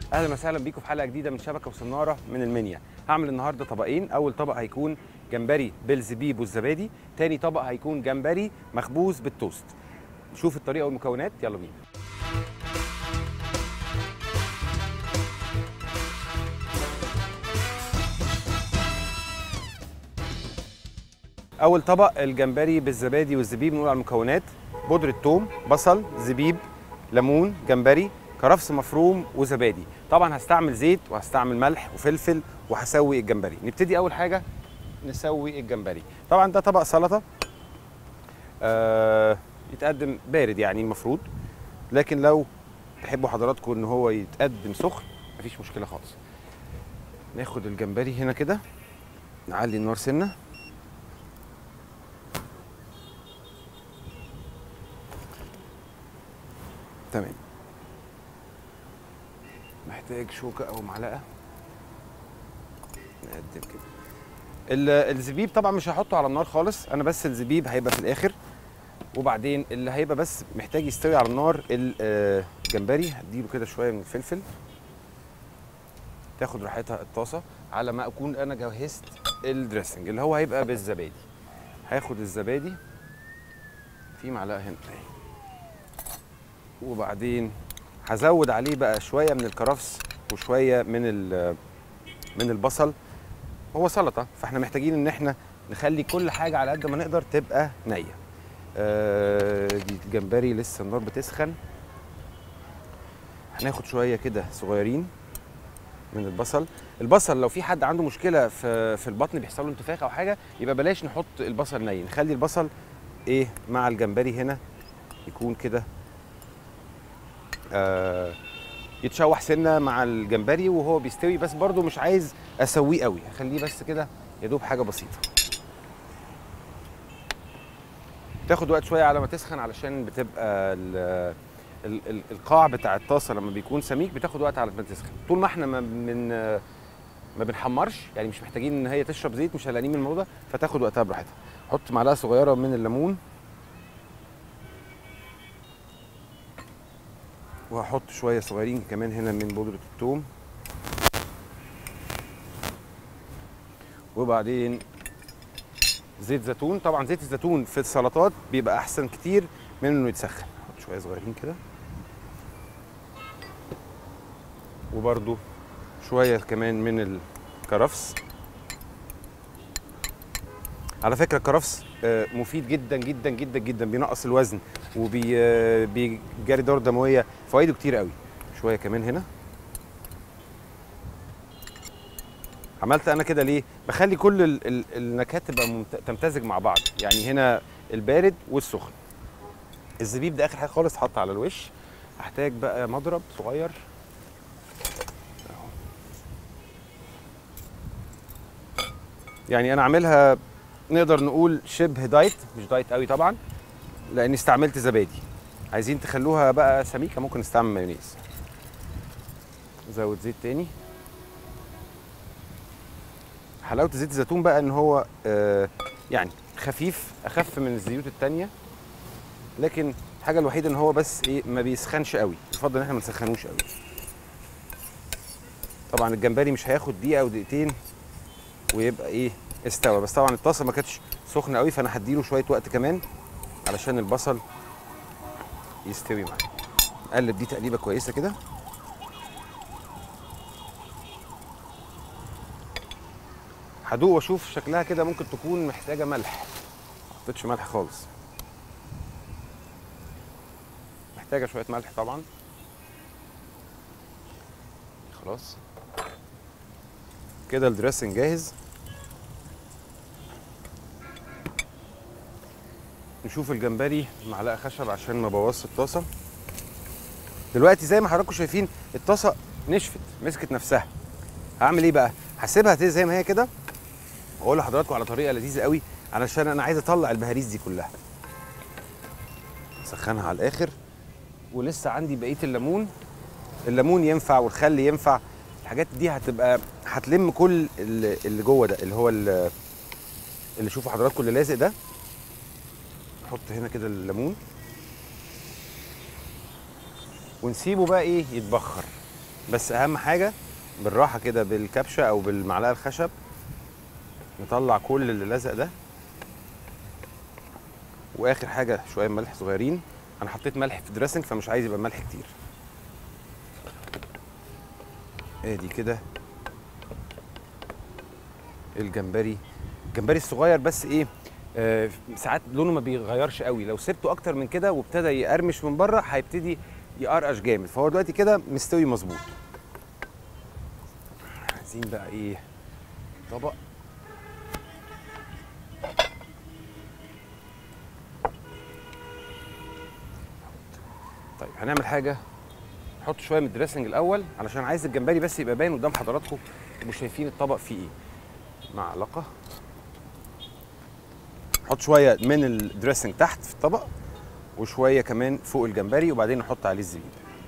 اهلا وسهلا بيكم في حلقه جديده من شبكه وصناره من المنيا هعمل النهارده طبقين اول طبق هيكون جمبري بالزبيب والزبادي تاني طبق هيكون جمبري مخبوز بالتوست نشوف الطريقه والمكونات يلا بينا اول طبق الجمبري بالزبادي والزبيب نقول على المكونات بودره ثوم بصل زبيب ليمون جمبري كرفس مفروم وزبادي طبعا هستعمل زيت وهستعمل ملح وفلفل وهسوي الجمبري نبتدي اول حاجه نسوي الجمبري طبعا ده طبق سلطه آه يتقدم بارد يعني المفروض لكن لو تحبوا حضراتكم ان هو يتقدم سخن مفيش مشكله خالص ناخد الجمبري هنا كده نعلي النار سنه تمام محتاج شوكة أو معلقة نقدم كده ال- الزبيب طبعا مش هحطه على النار خالص أنا بس الزبيب هيبقى في الآخر وبعدين اللي هيبقى بس محتاج يستوي على النار ال- آه، الجمبري هديله كده شوية من الفلفل تاخد راحتها الطاسة على ما أكون أنا جهزت الدريسنج اللي هو هيبقى بالزبادي هاخد الزبادي في معلقة هنا أهي. وبعدين هزود عليه بقى شويه من الكرفس وشويه من ال- من البصل هو سلطه فاحنا محتاجين ان احنا نخلي كل حاجه على قد ما نقدر تبقى نيه آه، دي الجمبري لسه النار بتسخن هناخد شويه كده صغيرين من البصل البصل لو في حد عنده مشكله في في البطن بيحصل له انتفاخ او حاجه يبقى بلاش نحط البصل ني نخلي البصل ايه مع الجمبري هنا يكون كده آه، يتشوح سنه مع الجمبري وهو بيستوي بس برضو مش عايز اسويه قوي هخليه بس كده يا دوب حاجه بسيطه تاخد وقت شويه على ما تسخن علشان بتبقى ال ال ال القاع بتاع الطاسه لما بيكون سميك بتاخد وقت على ما تسخن طول ما احنا ما من ما بنحمرش يعني مش محتاجين ان هي تشرب زيت مش قلقانين من الموضوع ده فتاخد وقتها براحتها حط معلقه صغيره من الليمون وهحط شويه صغيرين كمان هنا من بودره الثوم وبعدين زيت زيتون طبعا زيت الزيتون في السلطات بيبقى احسن كتير من انه يتسخن احط شويه صغيرين كده وبرده شويه كمان من الكرفس على فكره الكرفس آه، مفيد جدا جدا جدا جدا بينقص الوزن وبيجري الدوره الدمويه فوائده كتير قوي شويه كمان هنا عملت انا كده ليه بخلي كل ال ال النكهات تبقى ممت- تمتزج مع بعض يعني هنا البارد والسخن الزبيب ده اخر حاجه خالص اتحط على الوش هحتاج بقى مضرب صغير أهو. يعني انا عاملها نقدر نقول شبه دايت مش دايت قوي طبعا لاني استعملت زبادي عايزين تخلوها بقى سميكه ممكن نستعمل مايونيز زود زيت تاني حلاوه زيت الزيتون بقى ان هو آه يعني خفيف اخف من الزيوت التانية لكن الحاجه الوحيده ان هو بس ايه ما بيسخنش قوي يفضل ان احنا ما نسخنوش قوي طبعا الجمبري مش هياخد دقيقه او دقيقتين ويبقى ايه استوى بس طبعا الطاسه ما كانتش سخنه قوي فانا هديله شويه وقت كمان علشان البصل يستوي معايا قلب دي تقليبه كويسه كده هدوق واشوف شكلها كده ممكن تكون محتاجه ملح ما حطيتش ملح خالص محتاجه شويه ملح طبعا خلاص كده الدريسنج جاهز نشوف الجمبري معلقه خشب عشان ما بوظش الطاسه دلوقتي زي ما حضراتكم شايفين الطاسه نشفت مسكت نفسها هعمل ايه بقى هسيبها زي- زي ما هي كده واقول لحضراتكم على طريقه لذيذه قوي علشان انا عايز اطلع البهاريز دي كلها سخنها على الاخر ولسه عندي بقيه الليمون الليمون ينفع والخل ينفع الحاجات دي هتبقى هتلم كل اللي اللي جوه ده اللي هو ال- اللي شوفوا حضراتكم اللي لازق ده نحط هنا كده الليمون ونسيبه بقى ايه يتبخر بس اهم حاجه بالراحه كده بالكبشه او بالمعلقه الخشب نطلع كل اللي لزق ده واخر حاجه شويه ملح صغيرين انا حطيت ملح في الدريسنج فمش عايز يبقى ملح كتير ادي كده الجمبري الجمبري الصغير بس ايه آه ساعات لونه ما بيغيرش قوي لو سبته اكتر من كده وابتدى يقرمش من بره هيبتدي يقرقش جامد فهو دلوقتي كده مستوي مظبوط عايزين بقى ايه طبق طيب هنعمل حاجه نحط شويه من الدريسنج الاول علشان عايز الجمبري بس يبقى باين قدام حضراتكم تبقوا شايفين الطبق فيه ايه معلقه نحط شويه من الدريسنج تحت في الطبق وشويه كمان فوق الجمبري وبعدين نحط عليه الزبيب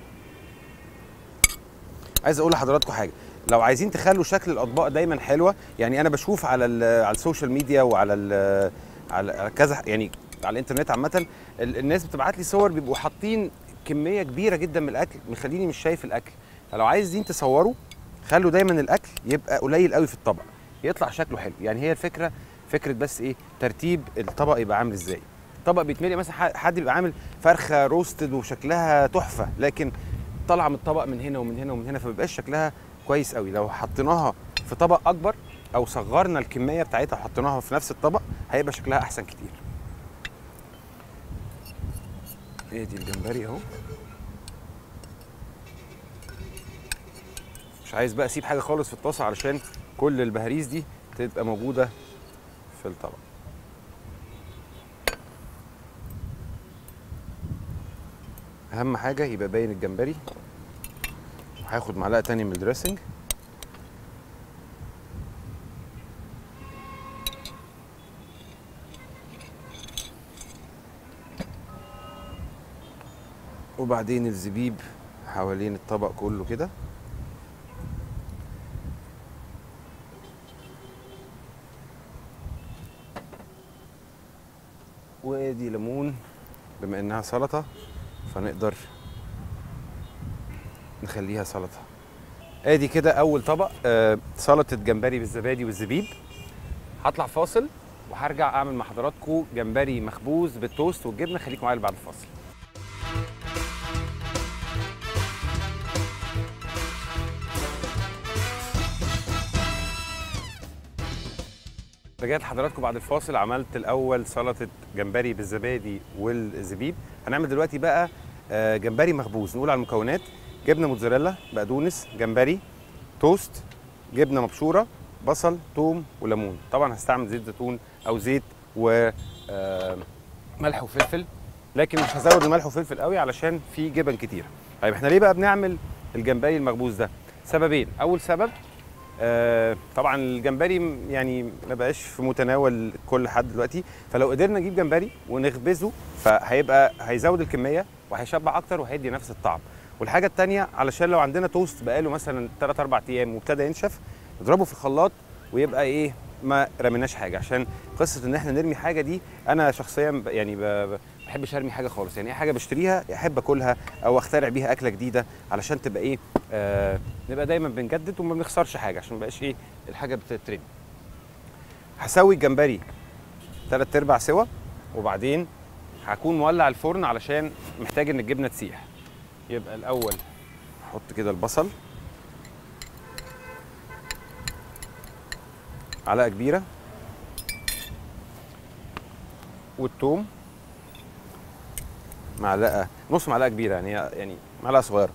عايز اقول لحضراتكم حاجه لو عايزين تخلوا شكل الاطباق دايما حلوه يعني انا بشوف على ال- على السوشيال ميديا وعلى ال- على على كذا يعني على الانترنت عامه ال- الناس بتبعت لي صور بيبقوا حاطين كميه كبيره جدا من الاكل مخليني مش شايف الاكل فلو عايزين تصوروا خلوا دايما الاكل يبقى قليل قوي في الطبق يطلع شكله حلو يعني هي الفكره فكره بس ايه ترتيب الطبق يبقى عامل ازاي الطبق بيتملي مثلا ح- حد بيبقى عامل فرخه روستد وشكلها تحفه لكن طالعه من الطبق من هنا ومن هنا ومن هنا فمبيبقاش شكلها كويس قوي لو حطيناها في طبق اكبر او صغرنا الكميه بتاعتها وحطيناها في نفس الطبق هيبقى شكلها احسن كتير ادي الجمبري اهو مش عايز بقى اسيب حاجه خالص في الطاسه علشان كل البهاريز دي تبقى موجوده في الطبق اهم حاجه يبقى باين الجمبري هاخد معلقه تانية من الدريسنج وبعدين الزبيب حوالين الطبق كله كده وادي ليمون بما انها سلطه فنقدر نخليها سلطه ادي كده اول طبق آه سلطه جمبري بالزبادي والزبيب هطلع فاصل وهرجع اعمل مع حضراتكم جمبري مخبوز بالتوست والجبنه خليكم معايا بعد الفاصل رجعت لحضراتكم بعد الفاصل عملت الاول سلطه جمبري بالزبادي والزبيب هنعمل دلوقتي بقى آه، جمبري مخبوز نقول على المكونات جبنه موتزاريلا بقدونس جمبري توست جبنه مبشوره بصل ثوم وليمون طبعا هستعمل زيت زيتون او زيت و آه، ملح وفلفل لكن مش هزود الملح وفلفل قوي علشان في جبن كتير طيب احنا ليه بقى بنعمل الجمبري المخبوز ده سببين اول سبب آه، طبعا الجمبري م- يعني ما بقاش في متناول كل حد دلوقتي فلو قدرنا نجيب جمبري ونخبزه فهيبقى هيزود الكميه وهيشبع اكتر وهيدي نفس الطعم والحاجه الثانيه علشان لو عندنا توست بقاله مثلا 3 4 ايام وابتدى ينشف نضربه في الخلاط ويبقى ايه ما رميناش حاجه عشان قصه ان احنا نرمي حاجه دي انا شخصيا ب- يعني ب- ب- ما بحبش ارمي حاجه خالص يعني اي حاجه بشتريها احب اكلها او اخترع بيها اكله جديده علشان تبقى ايه آه نبقى دايما بنجدد وما بنخسرش حاجه عشان ما يبقاش ايه الحاجه بتترمي هسوي الجمبري تلات ارباع سوا وبعدين هكون مولع الفرن علشان محتاج ان الجبنه تسيح يبقى الاول احط كده البصل معلقه كبيره والثوم معلقه نص معلقه كبيره يعني يعني معلقه صغيره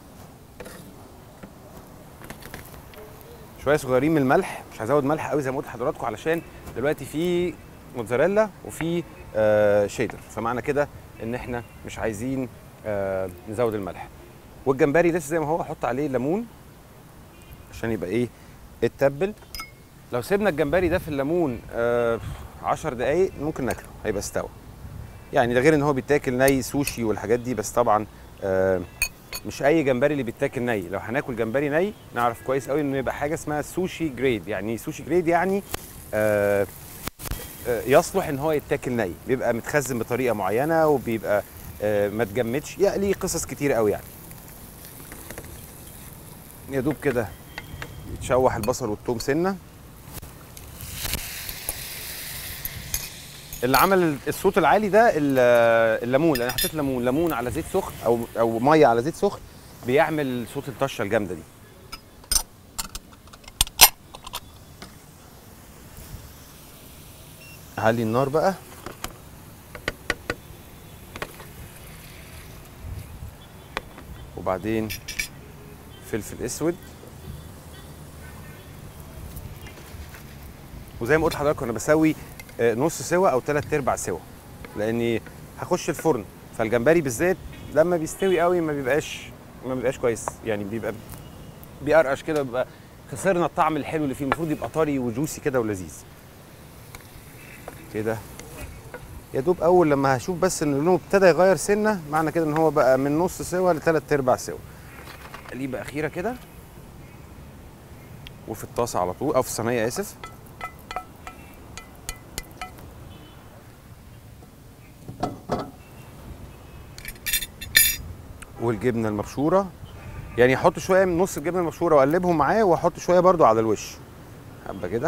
شويه صغيرين من الملح مش هزود ملح قوي زي ما قلت لحضراتكم علشان دلوقتي في موتزاريلا وفي آه شيدر فمعنى كده ان احنا مش عايزين آه نزود الملح والجمبري لسه زي ما هو احط عليه ليمون عشان يبقى ايه اتبل لو سيبنا الجمبري ده في الليمون آه 10 دقايق ممكن ناكله هيبقى استوى يعني ده غير ان هو بيتاكل ني سوشي والحاجات دي بس طبعا آه مش اي جمبري اللي بيتاكل ني لو هناكل جمبري ني نعرف كويس قوي انه يبقى حاجه اسمها سوشي جريد يعني سوشي جريد يعني آه آه، يصلح ان هو يتاكل ني بيبقى متخزن بطريقه معينه وبيبقى آه، ما تجمدش يعني ليه قصص كتير قوي يعني يا دوب كده يتشوح البصل والثوم سنه اللي عمل الصوت العالي ده ال- الليمون انا حطيت ليمون ليمون على زيت سخن او او ميه على زيت سخن بيعمل صوت الطشه الجامده دي علي النار بقى وبعدين فلفل اسود وزي ما قلت لحضرتك انا بسوي آه، نص سوا او ثلاث ارباع سوا لاني هخش الفرن فالجمبري بالذات لما بيستوي قوي ما بيبقاش ما بيبقاش كويس يعني بيبقى بيقرقش كده بيبقى خسرنا الطعم الحلو اللي فيه المفروض يبقى طري وجوسي كده ولذيذ كده يا دوب اول لما هشوف بس ان لونه ابتدى يغير سنه معنى كده ان هو بقى من نص سوا لثلاث ارباع سوا قليبه اخيره كده وفي الطاسه على طول او في الصينيه اسف والجبنه المبشوره يعني احط شويه من نص الجبنه المبشوره واقلبهم معاه واحط شويه برضو على الوش حبه كده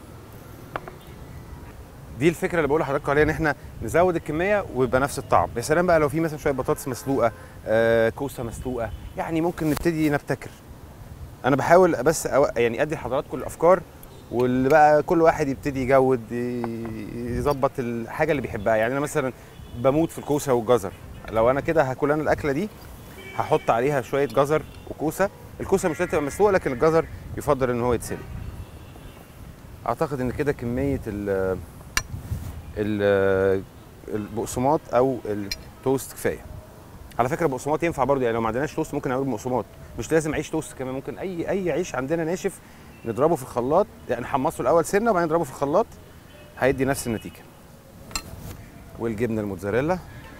دي الفكره اللي بقول لحضراتكم عليها ان احنا نزود الكميه ويبقى نفس الطعم يا سلام بقى لو في مثلا شويه بطاطس مسلوقه آه كوسه مسلوقه يعني ممكن نبتدي نبتكر انا بحاول بس أو يعني ادي لحضراتكم الافكار واللي بقى كل واحد يبتدي يجود ي- يظبط الحاجه اللي بيحبها يعني انا مثلا بموت في الكوسه والجزر لو انا كده هاكل انا الاكله دي هحط عليها شويه جزر وكوسه الكوسه مش هتبقى مسلوقه لكن الجزر يفضل ان هو يتسلق اعتقد ان كده كميه ال ال- البقسماط او التوست كفايه على فكره البقسماط ينفع برضه يعني لو ما عندناش توست ممكن نعمله بقسماط مش لازم عيش توست كمان ممكن اي اي عيش عندنا ناشف نضربه في الخلاط يعني نحمصه الاول سنه وبعدين نضربه في الخلاط هيدي نفس النتيجه والجبنه الموتزاريلا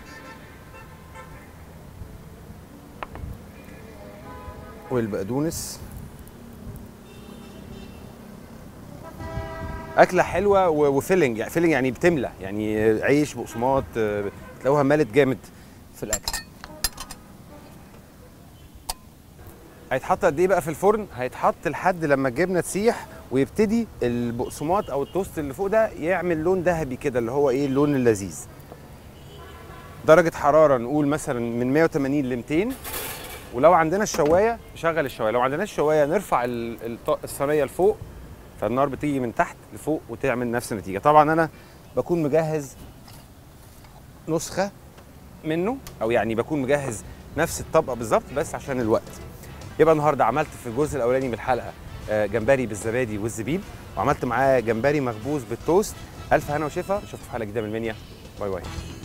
والبقدونس اكله حلوه و- وفيلنج يعني فيلنج يعني بتملى يعني عيش بقسماط آه، تلاقوها ملت جامد في الاكل هيتحط قد ايه بقى في الفرن هيتحط لحد لما الجبنه تسيح ويبتدي البقسماط او التوست اللي فوق ده يعمل لون ذهبي كده اللي هو ايه اللون اللذيذ درجه حراره نقول مثلا من 180 ل 200 ولو عندنا الشوايه نشغل الشوايه لو عندناش الشوايه نرفع ال- الط- الصينيه لفوق فالنار بتيجي من تحت لفوق وتعمل نفس النتيجه طبعا انا بكون مجهز نسخه منه او يعني بكون مجهز نفس الطبقه بالظبط بس عشان الوقت يبقى النهارده عملت في الجزء الاولاني من الحلقه آه، جمبري بالزبادي والزبيب وعملت معاه جمبري مخبوز بالتوست الف هنا وشفا نشوفكم في حلقه جديده من المنيا باي باي